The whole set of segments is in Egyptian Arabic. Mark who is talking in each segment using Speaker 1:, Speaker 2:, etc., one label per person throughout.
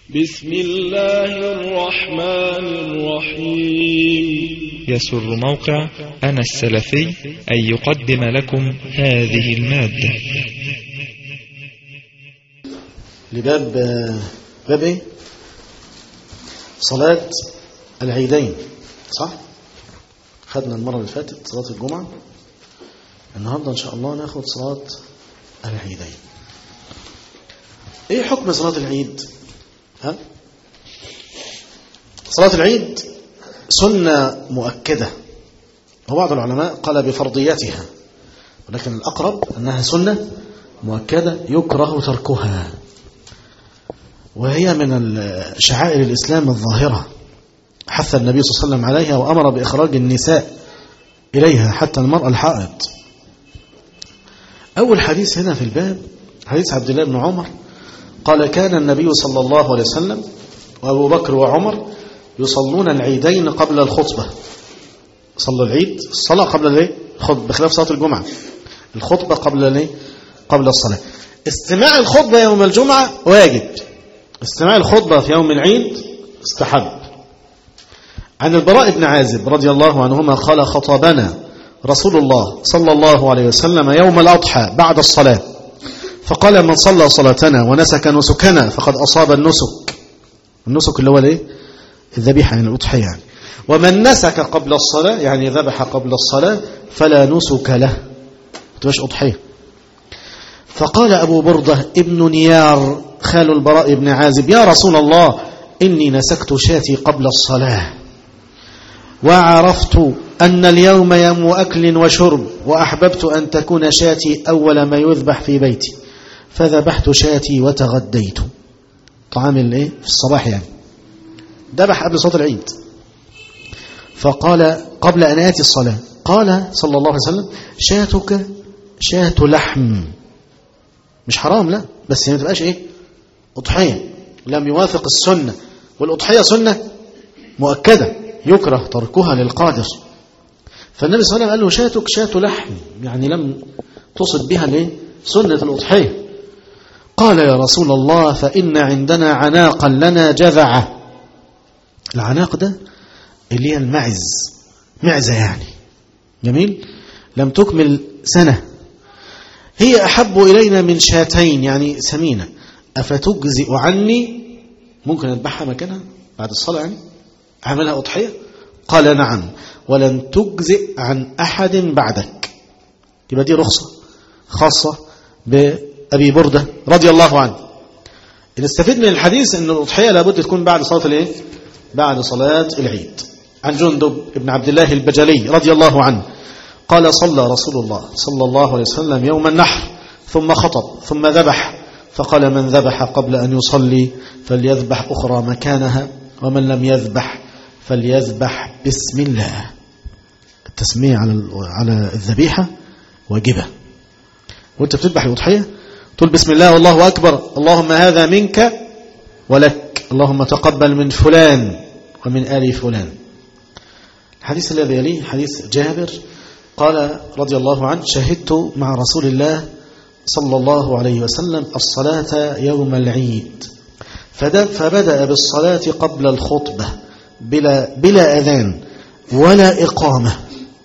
Speaker 1: بسم الله الرحمن الرحيم
Speaker 2: يسر موقع أنا السلفي أن يقدم لكم هذه المادة
Speaker 3: لباب باب ايه صلاة العيدين صح خدنا المرة اللي فاتت صلاة الجمعة النهاردة ان شاء الله ناخد صلاة العيدين ايه حكم صلاة العيد ها صلاة العيد سنة مؤكدة وبعض العلماء قال بفرضيتها ولكن الأقرب أنها سنة مؤكدة يكره تركها وهي من شعائر الإسلام الظاهرة حث النبي صلى الله عليه وسلم عليها وأمر بإخراج النساء إليها حتى المرأة الحائط أول حديث هنا في الباب حديث عبد الله بن عمر قال كان النبي صلى الله عليه وسلم وأبو بكر وعمر يصلون العيدين قبل الخطبة صلوا العيد الصلاة قبل الايه الخطبة بخلاف صلاة الجمعة الخطبة قبل الايه قبل الصلاة استماع الخطبة يوم الجمعة واجب استماع الخطبة في يوم العيد استحب عن البراء بن عازب رضي الله عنهما قال خطبنا رسول الله صلى الله عليه وسلم يوم الأضحى بعد الصلاة فقال من صلى صلاتنا ونسك نسكنا فقد أصاب النسك النسك اللي هو الايه الذبيحة يعني الأضحية يعني ومن نسك قبل الصلاة يعني ذبح قبل الصلاة فلا نسك له تبقاش أضحية فقال أبو بردة ابن نيار خال البراء بن عازب يا رسول الله إني نسكت شاتي قبل الصلاة وعرفت أن اليوم يوم أكل وشرب وأحببت أن تكون شاتي أول ما يذبح في بيتي فذبحت شاتي وتغديت طعام الايه في الصباح يعني ذبح قبل صلاة العيد فقال قبل أن آتي الصلاة قال صلى الله عليه وسلم شاتك شات لحم مش حرام لا بس ما تبقاش ايه أضحية لم يوافق السنة والأضحية سنة مؤكدة يكره تركها للقادر فالنبي صلى الله عليه وسلم قال له شاتك شات لحم يعني لم تصد بها ليه سنة الأضحية قال يا رسول الله فإن عندنا عناقا لنا جذعة العناق ده اللي هي المعز معزة يعني جميل لم تكمل سنة هي أحب إلينا من شاتين يعني سمينة أفتجزئ عني ممكن أذبحها مكانها بعد الصلاة يعني عملها أضحية قال نعم ولن تجزئ عن أحد بعدك يبقى دي رخصة خاصة بأبي بردة رضي الله عنه نستفيد من الحديث أن الأضحية لابد تكون بعد صلاة الإيه؟ بعد صلاة العيد عن جندب بن عبد الله البجلي رضي الله عنه قال صلى رسول الله صلى الله عليه وسلم يوم النحر ثم خطب ثم ذبح فقال من ذبح قبل أن يصلي فليذبح أخرى مكانها ومن لم يذبح فليذبح بسم الله التسمية على على الذبيحة واجبة وانت بتذبح الأضحية تقول بسم الله والله أكبر اللهم هذا منك ولك اللهم تقبل من فلان ومن آل فلان الحديث الذي يليه حديث جابر قال رضي الله عنه شهدت مع رسول الله صلى الله عليه وسلم الصلاة يوم العيد فبدأ بالصلاة قبل الخطبة بلا, بلا أذان ولا إقامة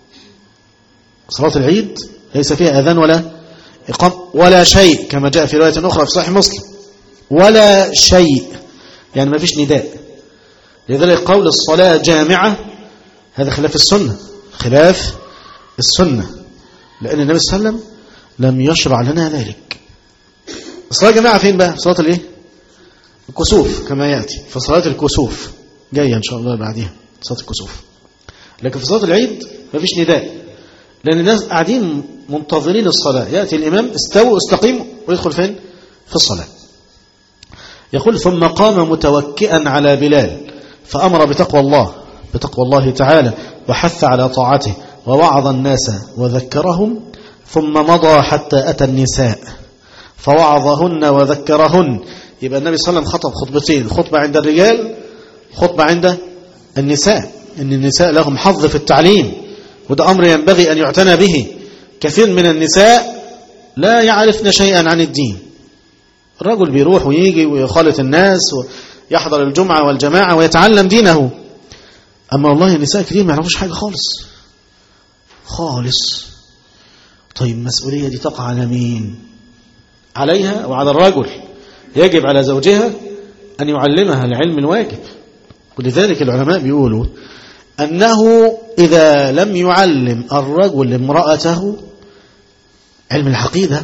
Speaker 3: صلاة العيد ليس فيها أذان ولا إقامة ولا شيء كما جاء في رواية أخرى في صحيح مسلم ولا شيء يعني ما فيش نداء لذلك قول الصلاة جامعة هذا خلاف السنة خلاف السنة لأن النبي صلى الله عليه وسلم لم يشرع لنا ذلك الصلاة جماعة فين بقى صلاة الايه الكسوف كما يأتي فصلاة الكسوف جاية إن شاء الله بعديها صلاة الكسوف لكن في صلاة العيد ما فيش نداء لأن الناس قاعدين منتظرين الصلاة يأتي الإمام استووا استقيموا ويدخل فين في الصلاة يقول ثم قام متوكئا على بلال فأمر بتقوى الله بتقوى الله تعالى وحث على طاعته ووعظ الناس وذكرهم ثم مضى حتى أتى النساء فوعظهن وذكرهن يبقى النبي صلى الله عليه وسلم خطب خطبتين خطبة عند الرجال خطبة عند النساء إن النساء لهم حظ في التعليم وده أمر ينبغي أن يعتنى به كثير من النساء لا يعرفن شيئا عن الدين الرجل بيروح ويجي ويخالط الناس و... يحضر الجمعة والجماعة ويتعلم دينه أما والله النساء كتير ما يعرفوش حاجة خالص خالص طيب المسؤولية دي تقع على مين عليها وعلى الرجل يجب على زوجها أن يعلمها العلم الواجب ولذلك العلماء بيقولوا أنه إذا لم يعلم الرجل امرأته علم العقيدة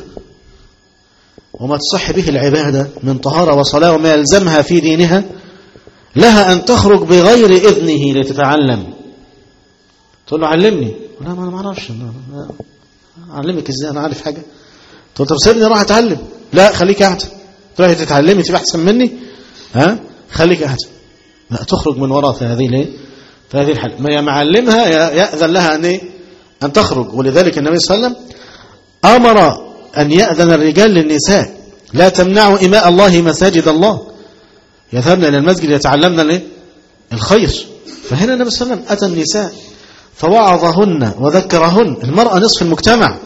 Speaker 3: وما تصح به العبادة من طهارة وصلاة وما يلزمها في دينها لها أن تخرج بغير إذنه لتتعلم تقول له علمني لا ما أنا ما أعرفش أعلمك إزاي أنا عارف حاجة تقول طب سيبني أروح أتعلم لا خليك قاعدة تروحي تتعلمي تبقى أحسن مني ها خليك قاعدة لا تخرج من وراء في هذه الايه في هذه الحالة ما معلمها يأذن لها أن إيه؟ أن تخرج ولذلك النبي صلى الله عليه وسلم أمر أن يأذن الرجال للنساء لا تمنعوا إماء الله مساجد الله يذهبن إلى المسجد يتعلمن الايه الخير فهنا النبي صلى الله عليه وسلم أتى النساء فوعظهن وذكرهن المرأة نصف المجتمع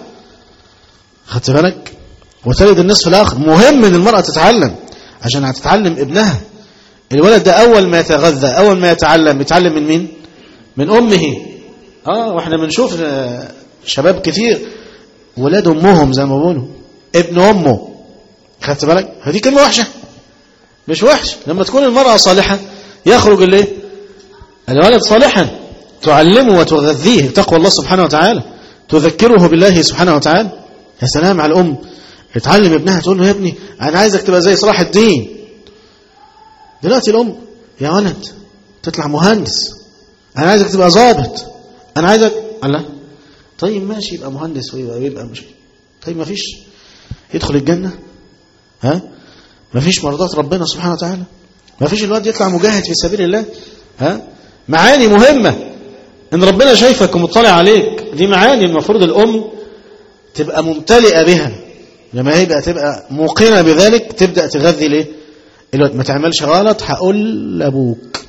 Speaker 3: خدت بالك وتلد النصف الآخر مهم أن المرأة تتعلم عشان هتتعلم ابنها الولد ده أول ما يتغذى أول ما يتعلم يتعلم من مين من أمه آه وإحنا بنشوف شباب كتير ولاد أمهم زي ما بيقولوا ابن أمه خدت بالك هذه كلمة وحشة مش وحش لما تكون المرأة صالحة يخرج الايه الولد صالحا تعلمه وتغذيه تقوى الله سبحانه وتعالى تذكره بالله سبحانه وتعالى يا سلام على الأم تعلم ابنها تقول له يا ابني أنا عايزك تبقى زي صلاح الدين دلوقتي الأم يا ولد تطلع مهندس أنا عايزك تبقى ظابط أنا عايزك الله طيب ماشي يبقى مهندس ويبقى يبقى مش طيب ما فيش يدخل الجنة ها ما فيش مرضات ربنا سبحانه وتعالى ما فيش الواد يطلع مجاهد في سبيل الله ها معاني مهمة ان ربنا شايفك ومطلع عليك دي معاني المفروض الأم تبقى ممتلئة بها لما يبقى تبقى موقنة بذلك تبدأ تغذي ليه الواد ما تعملش غلط هقول لابوك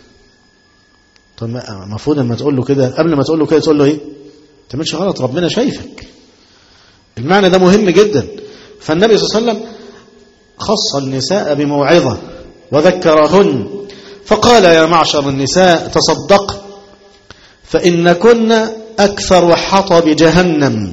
Speaker 3: طب المفروض لما تقول له كده قبل ما تقول له كده تقول له ايه ما تعملش غلط ربنا شايفك المعنى ده مهم جدا فالنبي صلى الله عليه وسلم خص النساء بموعظة وذكرهن فقال يا معشر النساء تصدق فإن كن أكثر حطب جهنم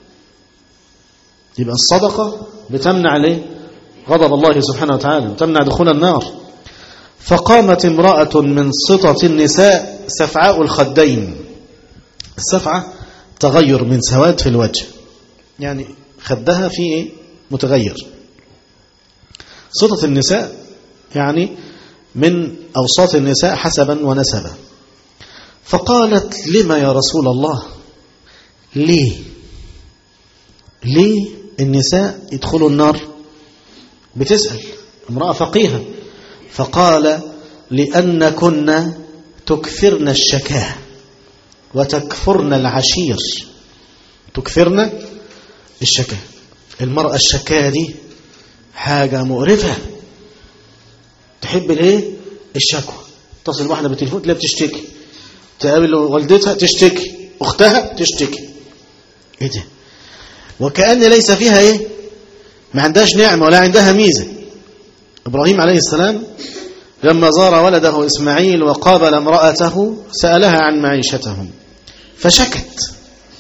Speaker 3: يبقى الصدقة بتمنع ليه غضب الله سبحانه وتعالى وتمنع دخول النار فقامت امرأة من سطة النساء سفعاء الخدين السفعة تغير من سواد في الوجه يعني خدها في إيه؟ متغير سطة النساء يعني من أوساط النساء حسبا ونسبا فقالت لما يا رسول الله ليه ليه النساء يدخلوا النار بتسأل امرأة فقيهة فقال لأن كنا تكثرن الشكاه وتكفرن العشير تكثرن الشكاه المرأة الشكاه دي حاجة مقرفة تحب الايه الشكوى تصل واحدة بالتليفون تلاقيها بتشتكي تقابل والدتها تشتكي اختها تشتكي ايه ده وكأن ليس فيها ايه ما عندهاش نعمة ولا عندها ميزة ابراهيم عليه السلام لما زار ولده اسماعيل وقابل امرأته سألها عن معيشتهم فشكت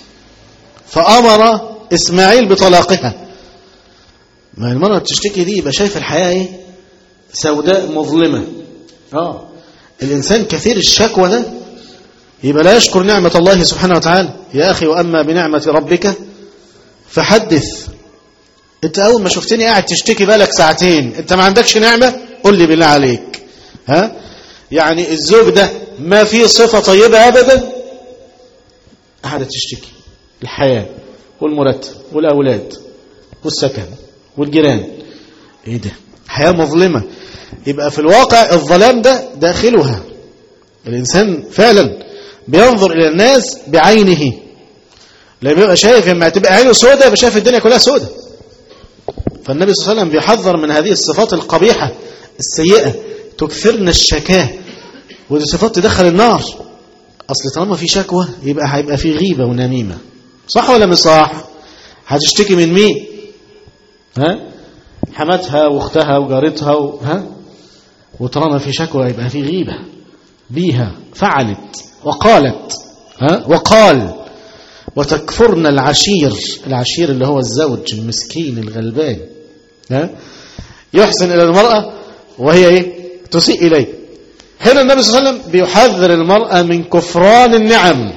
Speaker 3: فأمر اسماعيل بطلاقها ما المرأة بتشتكي دي يبقى شايف الحياة ايه سوداء مظلمة اه الإنسان كثير الشكوى ده يبقى لا يشكر نعمة الله سبحانه وتعالى يا أخي وأما بنعمة ربك فحدث انت أول ما شفتني قاعد تشتكي بالك ساعتين انت ما عندكش نعمة قل لي بالله عليك ها يعني الزوج ده ما فيه صفة طيبة أبدا قاعدة تشتكي الحياة والمرتب والأولاد والسكن والجيران ايه ده حياة مظلمة يبقى في الواقع الظلام ده داخلها الإنسان فعلا بينظر إلى الناس بعينه لما بيبقى شايف لما تبقى عينه سودة يبقى شايف الدنيا كلها سودة فالنبي صلى الله عليه وسلم بيحذر من هذه الصفات القبيحة السيئة تكثرن الشكاه ودي صفات تدخل النار أصل طالما في شكوى يبقى هيبقى في غيبة ونميمة صح ولا مش صح هتشتكي من مين ها حماتها واختها وجارتها و... ها وطالما في شكوى يبقى في غيبة بيها فعلت وقالت ها وقال وتكفرن العشير العشير اللي هو الزوج المسكين الغلبان ها يحسن إلى المرأة وهي إيه تسيء إليه هنا النبي صلى الله عليه وسلم بيحذر المرأة من كفران النعم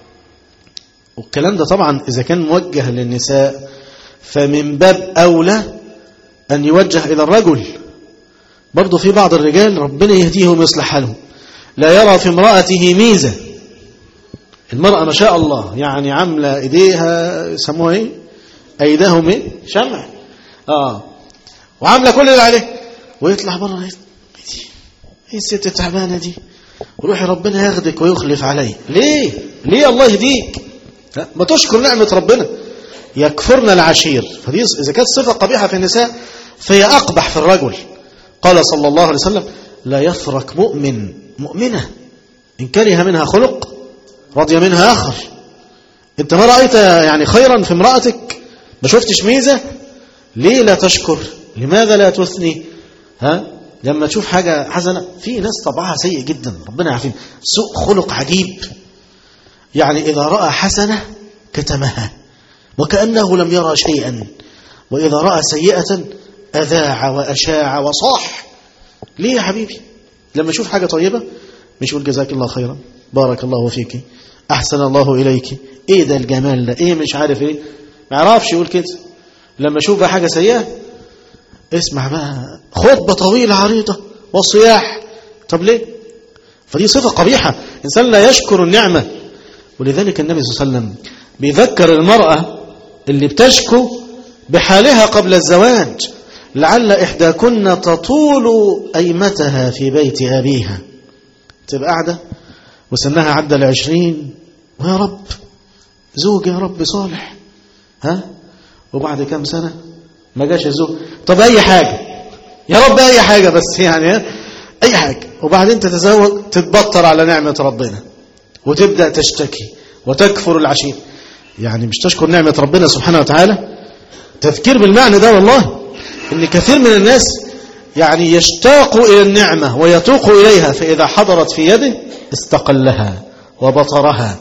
Speaker 3: والكلام ده طبعا إذا كان موجه للنساء فمن باب أولى أن يوجه إلى الرجل برضو في بعض الرجال ربنا يهديهم ويصلح حالهم لا يرى في امرأته ميزة المرأة ما شاء الله يعني عاملة ايديها يسموها ايه ايديهم ايه شمع اه وعاملة كل اللي عليه ويطلع بره ايه دي ايه الست التعبانة دي وروحي ربنا ياخدك ويخلف عليه ليه ليه الله يهديك لا، ما تشكر نعمة ربنا يكفرن العشير فدي إذا كانت صفة قبيحة في النساء فهي أقبح في الرجل قال صلى الله عليه وسلم لا يفرك مؤمن مؤمنة إن كره منها خلق رضي منها آخر أنت ما رأيت يعني خيرا في امرأتك ما شفتش ميزة ليه لا تشكر لماذا لا تثني ها لما تشوف حاجة حسنة في ناس طبعها سيء جدا ربنا يعافينا سوء خلق عجيب يعني إذا رأى حسنة كتمها وكأنه لم يرى شيئا وإذا رأى سيئة أذاع وأشاع وصاح ليه يا حبيبي لما يشوف حاجة طيبة مش يقول جزاك الله خيرا بارك الله فيك أحسن الله إليك إيه ده الجمال ده إيه مش عارف إيه ما يعرفش يقول كده لما يشوف بقى حاجة سيئة اسمع بقى خطبة طويلة عريضة وصياح طب ليه فدي صفة قبيحة إنسان لا يشكر النعمة ولذلك النبي صلى الله عليه وسلم بيذكر المرأة اللي بتشكو بحالها قبل الزواج لعل إحداكن تطول أيمتها في بيت أبيها تبقى قاعدة وسنها عدى العشرين ويا رب زوج يا رب صالح ها وبعد كام سنة ما جاش الزوج طب أي حاجة يا رب أي حاجة بس يعني ها؟ أي حاجة وبعدين تتزوج تتبطر على نعمة ربنا وتبدأ تشتكي وتكفر العشير يعني مش تشكر نعمة ربنا سبحانه وتعالى تذكير بالمعنى ده والله ان كثير من الناس يعني يشتاق إلى النعمة ويتوق إليها فإذا حضرت في يده استقلها وبطرها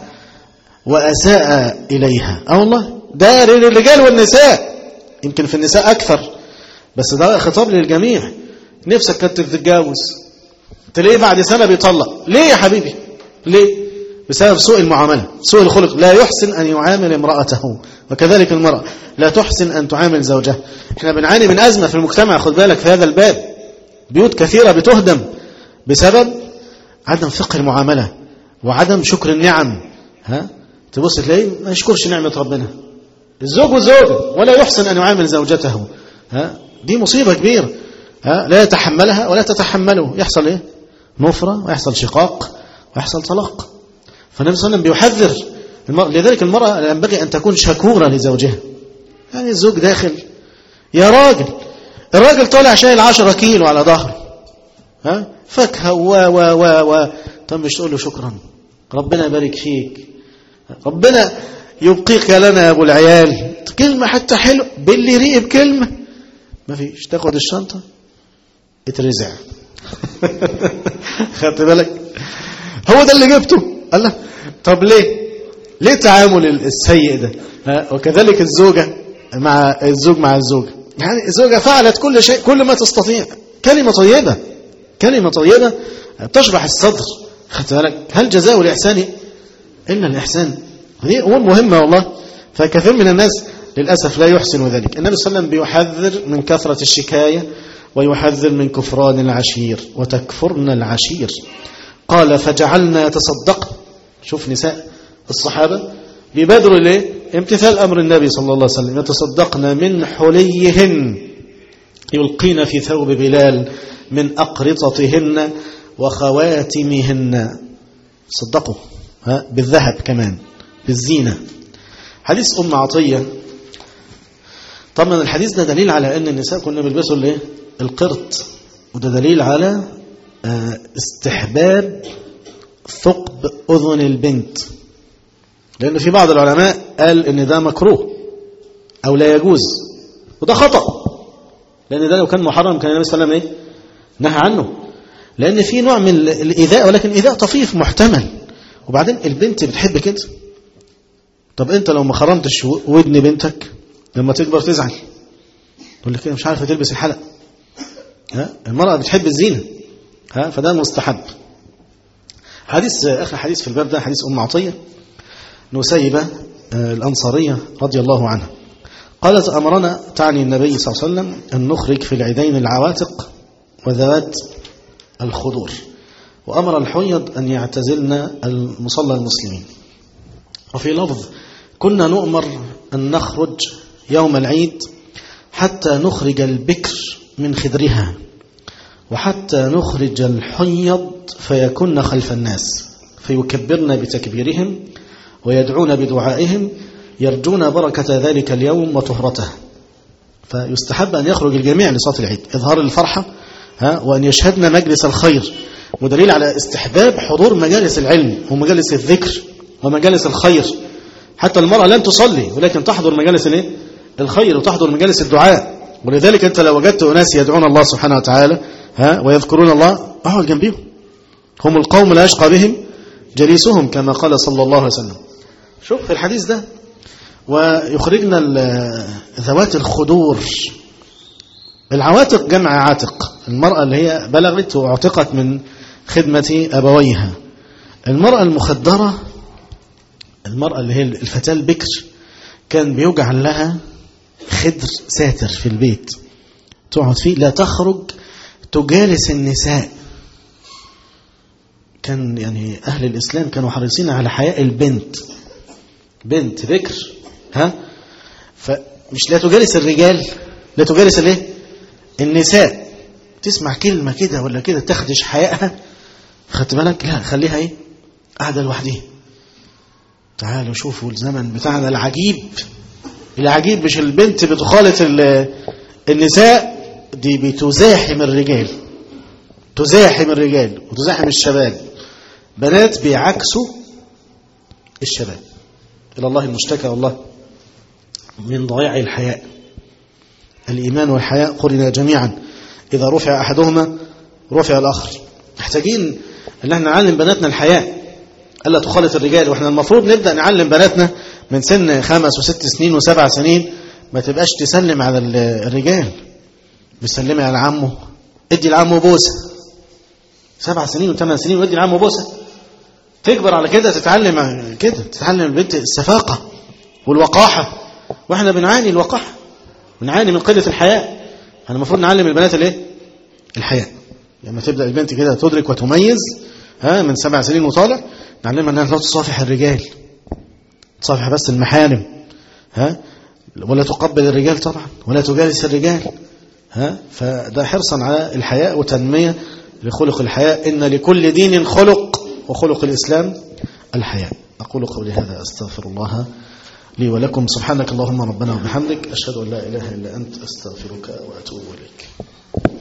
Speaker 3: وأساء إليها أه والله ده للرجال والنساء يمكن في النساء أكثر بس ده خطاب للجميع نفسك كنت تتجوز تلاقيه بعد سنة بيطلق ليه يا حبيبي ليه بسبب سوء المعاملة سوء الخلق لا يحسن أن يعامل امرأته وكذلك المرأة لا تحسن أن تعامل زوجها احنا بنعاني من أزمة في المجتمع خد بالك في هذا الباب بيوت كثيرة بتهدم بسبب عدم فقه المعاملة وعدم شكر النعم ها تبص تلاقيه ما يشكرش نعمة ربنا الزوج والزوجة ولا يحسن أن يعامل زوجته ها دي مصيبة كبيرة ها لا يتحملها ولا تتحمله يحصل ايه نفرة ويحصل شقاق ويحصل طلاق فالنبي صلى الله عليه وسلم بيحذر المرأة لذلك المرأة ينبغي أن تكون شكورة لزوجها يعني الزوج داخل يا راجل الراجل طالع شايل 10 كيلو على ظهره ها فاكهه و و و و طب مش تقول له شكرا ربنا يبارك فيك ربنا يبقيك لنا يا ابو العيال كلمه حتى حلو باللي ريق بكلمه ما فيش تاخد الشنطه اترزع خدت بالك هو ده اللي جبته قال له طب ليه ليه التعامل السيء ده ها؟ وكذلك الزوجة مع الزوج مع الزوجة يعني الزوجة فعلت كل شيء كل ما تستطيع كلمة طيبة كلمة طيبة تشرح الصدر خدت بالك هل جزاء الإحسان إلا الإحسان هذه أمور مهمة والله فكثير من الناس للأسف لا يحسن ذلك النبي صلى الله عليه وسلم بيحذر من كثرة الشكاية ويحذر من كفران العشير وتكفرن العشير قال فجعلنا يتصدق شوف نساء الصحابة بيبادروا ليه امتثال أمر النبي صلى الله عليه وسلم يتصدقن من حليهن يلقين في ثوب بلال من أقرطتهن وخواتمهن صدقوا ها بالذهب كمان بالزينة حديث أم عطية طبعا الحديث ده دليل على أن النساء كنا بيلبسوا الايه القرط وده دليل على استحباب ثقب أذن البنت لأن في بعض العلماء قال إن ده مكروه أو لا يجوز وده خطأ لأن ده لو كان محرم كان النبي صلى الله عليه وسلم إيه؟ نهى عنه لأن في نوع من ال- الإيذاء ولكن إيذاء طفيف محتمل وبعدين البنت بتحب كده طب أنت لو ما خرمتش و- ودن بنتك لما تكبر تزعل تقول لك كده مش عارفة تلبس الحلق ها المرأة بتحب الزينة ها فده مستحب حديث آخر حديث في الباب ده حديث أم عطية نسيبة آه، الأنصارية رضي الله عنها قالت أمرنا تعني النبي صلى الله عليه وسلم أن نخرج في العيدين العواتق وذوات الخدور وأمر الحيض أن يعتزلن المصلى المسلمين وفي لفظ كنا نؤمر أن نخرج يوم العيد حتى نخرج البكر من خدرها وحتى نخرج الحيض فيكن خلف الناس فيكبرن بتكبيرهم ويدعون بدعائهم يرجون بركة ذلك اليوم وطهرته فيستحب أن يخرج الجميع لصلاة العيد إظهار الفرحة ها وأن يشهدن مجلس الخير ودليل على استحباب حضور مجالس العلم ومجالس الذكر ومجالس الخير حتى المرأة لن تصلي ولكن تحضر مجالس الايه؟ الخير وتحضر مجالس الدعاء ولذلك أنت لو وجدت أناس يدعون الله سبحانه وتعالى ها ويذكرون الله اقعد جنبهم هم القوم لا يشقى بهم جليسهم كما قال صلى الله عليه وسلم شوف في الحديث ده ويخرجنا ال- ذوات الخدور العواتق جمع عاتق المرأة اللي هي بلغت واعتقت من خدمة أبويها المرأة المخدرة المرأة اللي هي الفتاة البكر كان بيجعل لها خدر ساتر في البيت تقعد فيه لا تخرج تجالس النساء كان يعني أهل الإسلام كانوا حريصين على حياء البنت بنت بكر ها فمش لا تجالس الرجال لا تجالس الايه النساء تسمع كلمة كده ولا كده تخدش حيائها خدت بالك لا خليها ايه قاعدة لوحدها تعالوا شوفوا الزمن بتاعنا العجيب العجيب مش البنت بتخالط ال- النساء دي بتزاحم الرجال تزاحم الرجال وتزاحم الشباب بنات بيعكسوا الشباب إلى الله المشتكى والله من ضياع الحياء الإيمان والحياء قرنا جميعا إذا رفع أحدهما رفع الآخر محتاجين أن احنا نعلم بناتنا الحياء ألا تخالط الرجال وإحنا المفروض نبدأ نعلم بناتنا من سن خمس وست سنين وسبع سنين ما تبقاش تسلم على ال- الرجال بتسلمي على عمه ادي لعمه بوسه سبع سنين وثمان سنين وادي لعمه بوسه تكبر على كده تتعلم كده تتعلم البنت السفاقة والوقاحة واحنا بنعاني الوقاحة بنعاني من قلة الحياء احنا المفروض نعلم البنات الايه الحياء لما تبدأ البنت كده تدرك وتميز ها من سبع سنين وطالع نعلمها انها لا تصافح الرجال تصافح بس المحارم ها ولا تقبل الرجال طبعا ولا تجالس الرجال ها فده حرصا على الحياء وتنمية لخلق الحياء إن لكل دين خلق وخلق الإسلام الحياء أقول قولي هذا أستغفر الله لي ولكم سبحانك اللهم ربنا وبحمدك أشهد أن لا إله إلا أنت أستغفرك وأتوب إليك